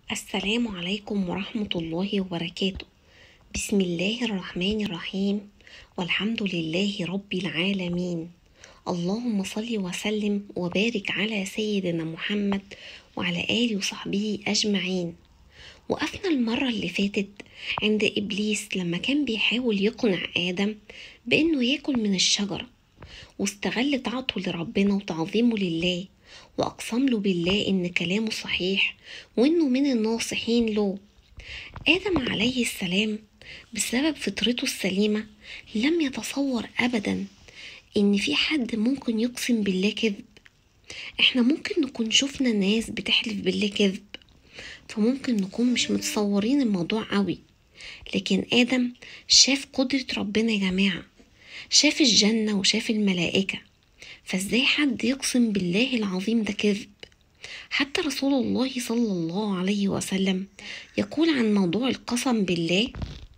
السلام عليكم ورحمة الله وبركاته بسم الله الرحمن الرحيم والحمد لله رب العالمين اللهم صل وسلم وبارك على سيدنا محمد وعلى آله وصحبه أجمعين وقفنا المرة اللي فاتت عند إبليس لما كان بيحاول يقنع آدم بإنه ياكل من الشجرة واستغل طاعته لربنا وتعظيمه لله وأقسم له بالله إن كلامه صحيح وإنه من الناصحين له آدم عليه السلام بسبب فطرته السليمة لم يتصور أبدا إن في حد ممكن يقسم بالله كذب إحنا ممكن نكون شفنا ناس بتحلف بالله كذب فممكن نكون مش متصورين الموضوع قوي لكن آدم شاف قدرة ربنا يا جماعة شاف الجنة وشاف الملائكة فازاي حد يقسم بالله العظيم ده كذب حتى رسول الله صلى الله عليه وسلم يقول عن موضوع القسم بالله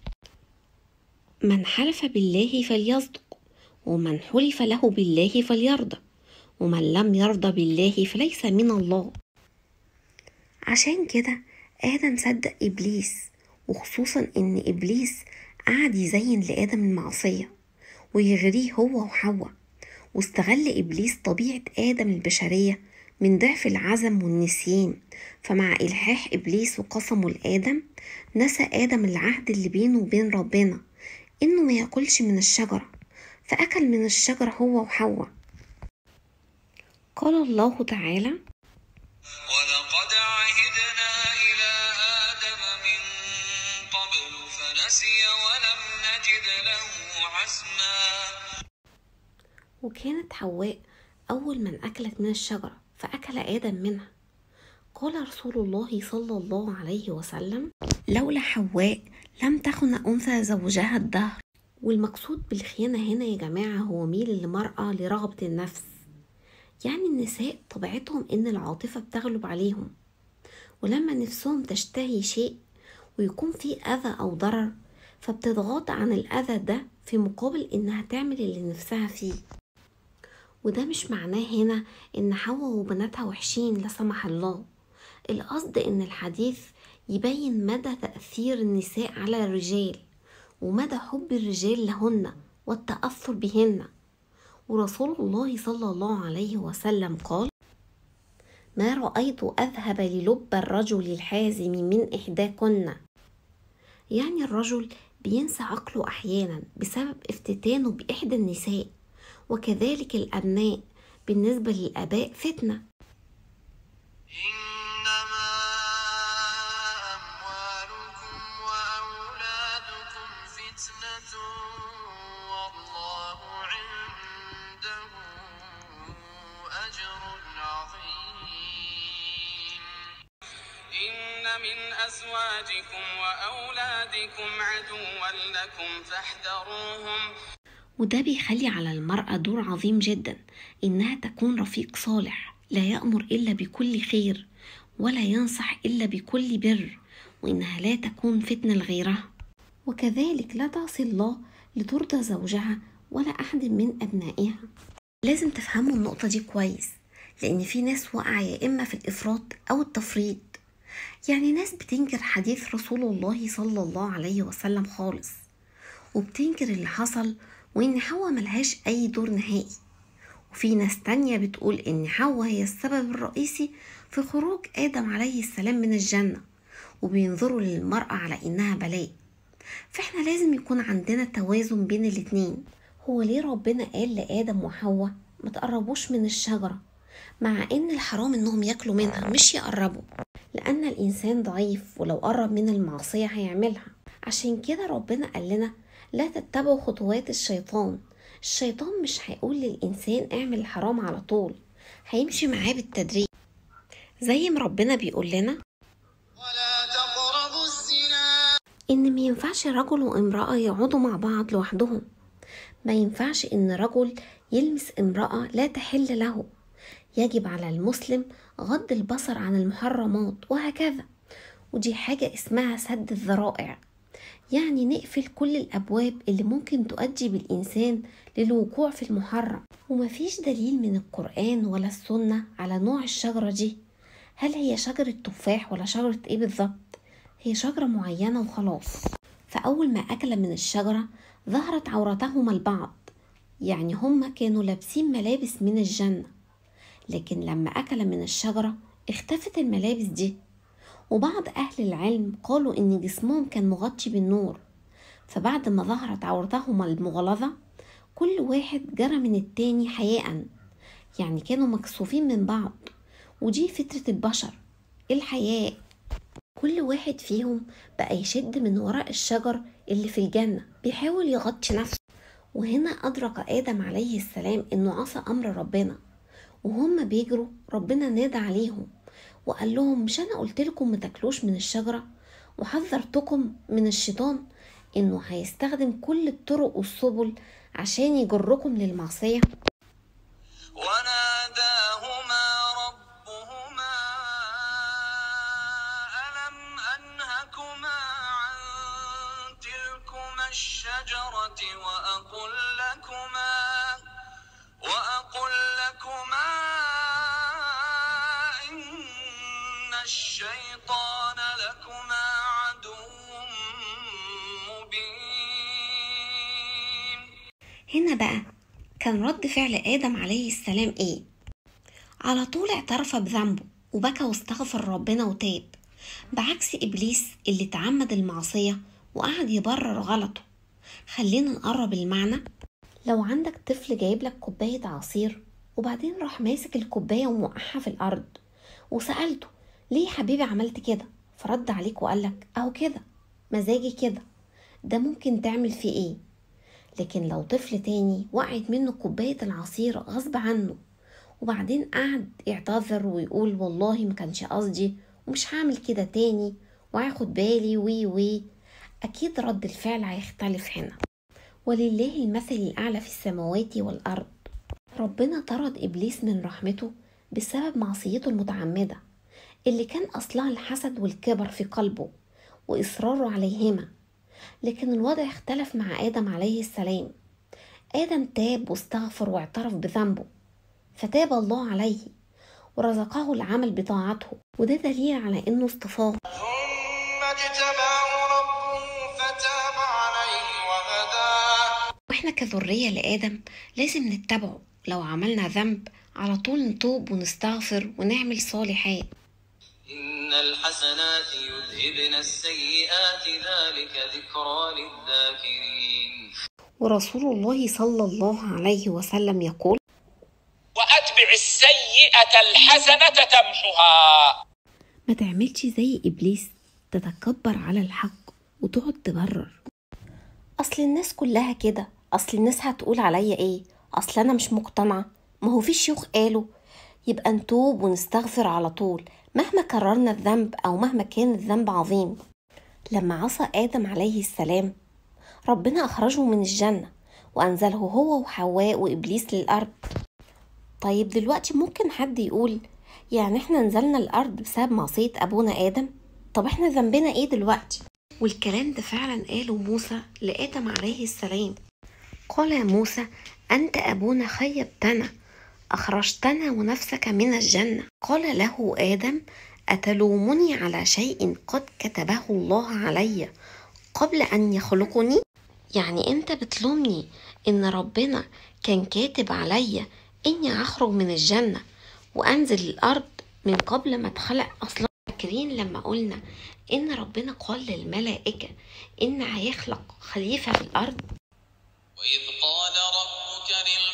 من حلف بالله فليصدق ومن حلف له بالله فليرضى ومن لم يرضى بالله فليس من الله عشان كده آدم صدق إبليس وخصوصا إن إبليس قعد يزين لآدم المعصية ويغريه هو وحواء واستغل إبليس طبيعة آدم البشرية من ضعف العزم والنسيان فمع إلحاح إبليس وقسمه لآدم نسى آدم العهد اللي بينه وبين ربنا إنه ما ياكلش من الشجرة فأكل من الشجرة هو وحواء قال الله تعالى ولقد عهدنا إلى آدم من قبل فنسي ولم نجد له عزما وكانت حواء أول من أكلت من الشجرة فأكل آدم منها قال رسول الله صلى الله عليه وسلم لولا حواء لم تخن أنثى زوجها الدهر والمقصود بالخيانة هنا يا جماعة هو ميل المرأة لرغبة النفس يعني النساء طبيعتهم إن العاطفة بتغلب عليهم ولما نفسهم تشتهي شيء ويكون فيه أذى أو ضرر فبتتغاضى عن الأذى ده في مقابل إنها تعمل اللي نفسها فيه وده مش معناه هنا إن حواء وبناتها وحشين لا سمح الله القصد إن الحديث يبين مدى تأثير النساء على الرجال ومدى حب الرجال لهن والتأثر بهن ورسول الله صلى الله عليه وسلم قال ما رأيت أذهب للب الرجل الحازم من إحداكن يعني الرجل بينسى عقله أحيانا بسبب افتتانه بإحدى النساء وكذلك الأبناء بالنسبة للآباء فتنة إنما أموالكم وأولادكم فتنة والله عنده أجر عظيم إن من أزواجكم وأولادكم عدوا لكم فاحذروهم وده بيخلي على المرأة دور عظيم جدا إنها تكون رفيق صالح لا يأمر إلا بكل خير ولا ينصح إلا بكل بر وإنها لا تكون فتنة لغيرها وكذلك لا تعصي الله لترضى زوجها ولا أحد من أبنائها لازم تفهموا النقطة دي كويس لأن في ناس واقعة يا إما في الإفراط أو التفريط يعني ناس بتنكر حديث رسول الله صلى الله عليه وسلم خالص وبتنكر اللي حصل وإن حواء ملهاش أي دور نهائي وفي ناس تانية بتقول إن حواء هي السبب الرئيسي في خروج آدم عليه السلام من الجنة وبينظروا للمرأة على إنها بلاء فإحنا لازم يكون عندنا توازن بين الاتنين هو ليه ربنا قال لآدم وحواء ما تقربوش من الشجرة مع إن الحرام إنهم ياكلوا منها مش يقربوا لأن الإنسان ضعيف ولو قرب من المعصية هيعملها عشان كده ربنا قال لنا لا تتبعوا خطوات الشيطان الشيطان مش هيقول للإنسان اعمل الحرام على طول هيمشي معاه بالتدريج زي ما ربنا بيقول لنا ولا تقربوا الزنا إن ما ينفعش رجل وامرأة يقعدوا مع بعض لوحدهم ما ينفعش إن رجل يلمس امرأة لا تحل له يجب على المسلم غض البصر عن المحرمات وهكذا ودي حاجة اسمها سد الذرائع يعني نقفل كل الأبواب اللي ممكن تؤدي بالإنسان للوقوع في المحرم ومفيش دليل من القرآن ولا السنة على نوع الشجرة دي هل هي شجرة تفاح ولا شجرة ايه بالظبط هي شجرة معينة وخلاص فأول ما أكل من الشجرة ظهرت عورتهما البعض يعني هما كانوا لابسين ملابس من الجنة لكن لما أكل من الشجرة اختفت الملابس دي وبعض أهل العلم قالوا إن جسمهم كان مغطي بالنور فبعد ما ظهرت عورتهما المغلظة كل واحد جرى من التاني حياء يعني كانوا مكسوفين من بعض ودي فطرة البشر الحياء كل واحد فيهم بقى يشد من وراء الشجر اللي في الجنة بيحاول يغطي نفسه وهنا أدرك آدم عليه السلام إنه عصى أمر ربنا وهم بيجروا ربنا نادى عليهم وقال لهم مش أنا قلت لكم ما تاكلوش من الشجرة وحذرتكم من الشيطان إنه هيستخدم كل الطرق والسبل عشان يجركم للمعصية وناداهما ربهما ألم أنهكما عن تلكما الشجرة وأقل لكما وأقل لكما إن الشيطان لكما عدو مبين هنا بقى كان رد فعل آدم عليه السلام إيه؟ على طول اعترف بذنبه وبكى واستغفر ربنا وتاب بعكس إبليس اللي تعمد المعصية وقعد يبرر غلطه خلينا نقرب المعنى لو عندك طفل جايب لك كوباية عصير وبعدين راح ماسك الكوباية وموقعها في الأرض وسألته ليه يا حبيبي عملت كده فرد عليك وقالك أهو كده مزاجي كده ده ممكن تعمل فيه ايه لكن لو طفل تاني وقعت منه كوباية العصير غصب عنه وبعدين قعد يعتذر ويقول والله ما كانش قصدي ومش هعمل كده تاني وهاخد بالي وي وي أكيد رد الفعل هيختلف هنا ولله المثل الأعلى في السماوات والأرض ربنا طرد إبليس من رحمته بسبب معصيته المتعمدة اللي كان أصلها الحسد والكبر في قلبه وإصراره عليهما لكن الوضع اختلف مع آدم عليه السلام آدم تاب واستغفر واعترف بذنبه فتاب الله عليه ورزقه العمل بطاعته وده دليل على انه اصطفاه ثم اجتباه ربه فتاب عليه وهداه واحنا كذرية لآدم لازم نتبعه لو عملنا ذنب على طول نتوب ونستغفر ونعمل صالحات إن الحسنات يذهبن السيئات ذلك ذكرى للذاكرين ورسول الله صلى الله عليه وسلم يقول وأتبع السيئة الحسنة تمحها ما تعملش زي إبليس تتكبر على الحق وتقعد تبرر أصل الناس كلها كده أصل الناس هتقول عليا إيه أصل أنا مش مقتنعة ما هو في شيوخ قالوا يبقى نتوب ونستغفر على طول مهما كررنا الذنب أو مهما كان الذنب عظيم لما عصى آدم عليه السلام ربنا أخرجه من الجنة وأنزله هو وحواء وإبليس للأرض طيب دلوقتي ممكن حد يقول يعني احنا نزلنا الأرض بسبب معصية أبونا آدم طب احنا ذنبنا ايه دلوقتي والكلام ده فعلا قاله موسى لآدم عليه السلام قال يا موسى أنت أبونا خيبتنا أخرجتنا ونفسك من الجنة قال له آدم أتلومني على شيء قد كتبه الله علي قبل أن يخلقني يعني أنت بتلومني إن ربنا كان كاتب عليا إني أخرج من الجنة وأنزل الأرض من قبل ما اتخلق أصلا فاكرين لما قلنا إن ربنا قال للملائكة إن هيخلق خليفة في الأرض وإذ قال ربك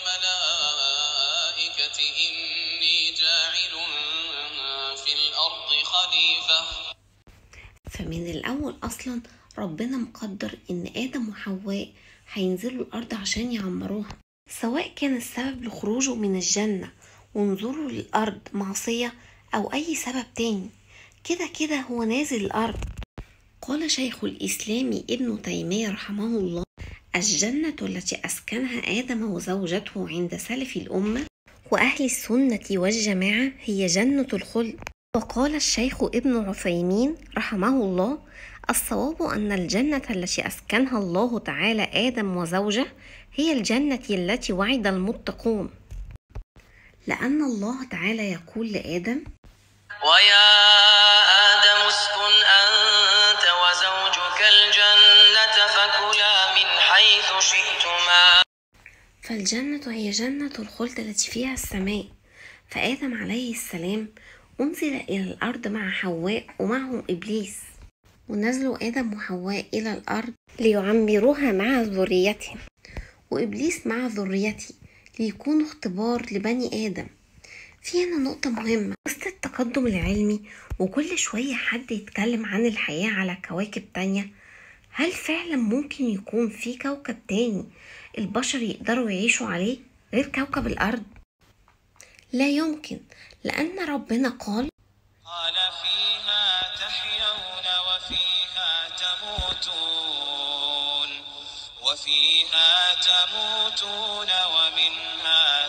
للملائكة إني جاعل في الأرض خليفة فمن الأول أصلا ربنا مقدر إن آدم وحواء هينزلوا الأرض عشان يعمروها سواء كان السبب لخروجه من الجنة ونزوله للأرض معصية أو أي سبب تاني كده كده هو نازل الأرض قال شيخ الإسلام ابن تيمية رحمه الله الجنة التي أسكنها آدم وزوجته عند سلف الأمة وأهل السنة والجماعة هي جنة الخلد وقال الشيخ ابن عثيمين رحمه الله الصواب أن الجنة التي أسكنها الله تعالى آدم وزوجه هي الجنة التي وعد المتقون لأن الله تعالى يقول لآدم ويا آدم اسكن أنت وزوجك الجنة فكلا من حيث شئتما فالجنة هي جنة الخلد التي فيها السماء فآدم عليه السلام أنزل إلى الأرض مع حواء ومعهم إبليس ونزلوا آدم وحواء إلى الأرض ليعمروها مع ذريتهم وإبليس مع ذريته ليكونوا اختبار لبني آدم في هنا نقطة مهمة وسط التقدم العلمي وكل شوية حد يتكلم عن الحياة على كواكب تانية هل فعلا ممكن يكون في كوكب تاني البشر يقدروا يعيشوا عليه غير كوكب الأرض؟ لا يمكن لأن ربنا قال قال فيها تحيون وفيها تموتون وفيها تموتون ومنها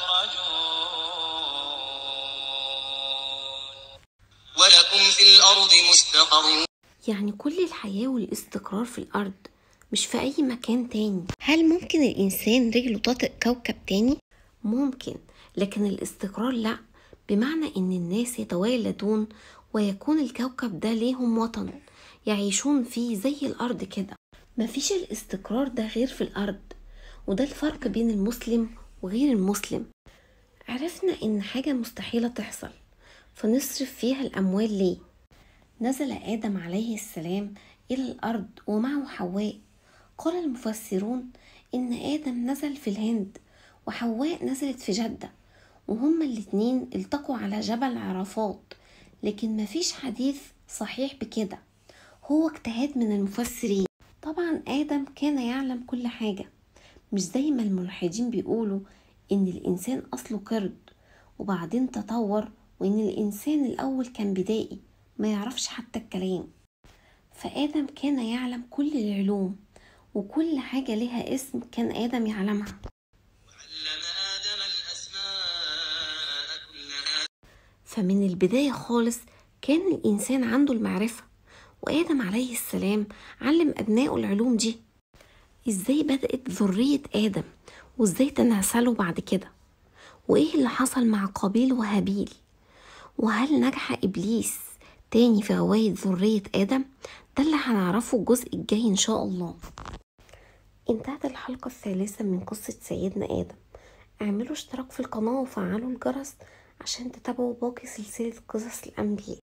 تخرجون ولكم في الأرض مستقر يعني كل الحياة والاستقرار في الأرض مش في أي مكان تاني هل ممكن الإنسان رجله تطئ كوكب تاني؟ ممكن لكن الاستقرار لأ بمعنى إن الناس يتوالدون ويكون الكوكب ده ليهم وطن يعيشون فيه زي الأرض كده مفيش الاستقرار ده غير في الأرض وده الفرق بين المسلم وغير المسلم عرفنا إن حاجة مستحيلة تحصل فنصرف فيها الأموال ليه؟ نزل آدم عليه السلام إلى الأرض ومعه حواء قال المفسرون إن آدم نزل في الهند وحواء نزلت في جدة وهما الاتنين التقوا على جبل عرفات لكن مفيش حديث صحيح بكده هو اجتهاد من المفسرين طبعا آدم كان يعلم كل حاجة مش زي ما الملحدين بيقولوا إن الإنسان أصله قرد وبعدين تطور وإن الإنسان الأول كان بدائي ما يعرفش حتى الكلام فآدم كان يعلم كل العلوم وكل حاجة لها اسم كان آدم يعلمها علم آدم الأسماء كلها فمن البداية خالص كان الإنسان عنده المعرفة وآدم عليه السلام علم أبنائه العلوم دي إزاي بدأت ذرية آدم وإزاي تناسلوا بعد كده وإيه اللي حصل مع قابيل وهابيل وهل نجح إبليس تاني في غواية ذرية آدم ده اللي هنعرفه الجزء الجاي إن شاء الله انتهت الحلقة الثالثة من قصة سيدنا آدم اعملوا اشتراك في القناة وفعلوا الجرس عشان تتابعوا باقي سلسلة قصص الأنبياء